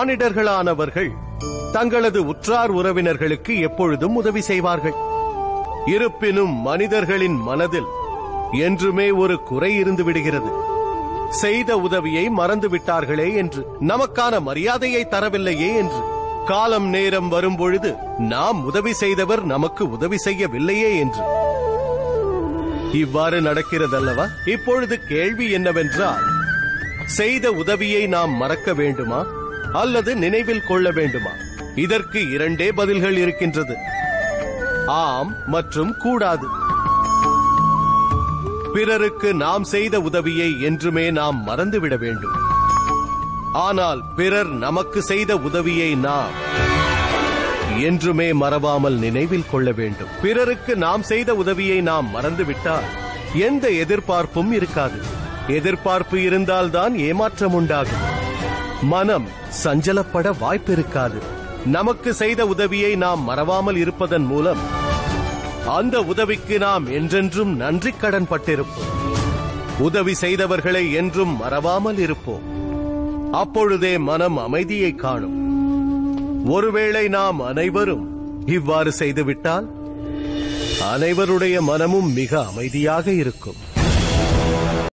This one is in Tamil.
மானிடர்களானவர்கள் தங்களது உற்றார் உறவினர்களுக்கு எப்பொழுதும் உதவி செய்வார்கள் இருப்பினும் மனிதர்களின் மனதில் என்றுமே ஒரு குறை இருந்து விடுகிறது செய்த உதவியை மறந்து விட்டார்களே என்று நமக்கான மரியாதையை தரவில்லையே என்று காலம் நேரம் வரும்பொழுது நாம் உதவி செய்தவர் நமக்கு உதவி செய்யவில்லையே என்று இவ்வாறு நடக்கிறதல்லவா இப்பொழுது கேள்வி என்னவென்றால் செய்த உதவியை நாம் மறக்க வேண்டுமா அல்லது நினைவில் கொள்ள வேண்டுமா இதற்கு இரண்டே பதில்கள் இருக்கின்றது ஆம் மற்றும் கூடாது பிறருக்கு நாம் செய்த உதவியை என்றுமே நாம் மறந்துவிட வேண்டும் ஆனால் பிறர் நமக்கு செய்த உதவியை நாம் என்றுமே மறவாமல் நினைவில் கொள்ள வேண்டும் பிறருக்கு நாம் செய்த உதவியை நாம் மறந்துவிட்டால் எந்த எதிர்பார்ப்பும் இருக்காது எதிர்பார்ப்பு இருந்தால்தான் ஏமாற்றம் உண்டாகும் மனம் சஞ்சலப்பட வாய்ப்பிருக்காது நமக்கு செய்த உதவியை நாம் மறவாமல் இருப்பதன் மூலம் அந்த உதவிக்கு நாம் என்றென்றும் நன்றி கடன் பட்டிருப்போம் உதவி செய்தவர்களை என்றும் மறவாமல் இருப்போம் அப்பொழுதே மனம் அமைதியை காணும் ஒருவேளை நாம் அனைவரும் இவ்வாறு செய்துவிட்டால் அனைவருடைய மனமும் மிக அமைதியாக இருக்கும்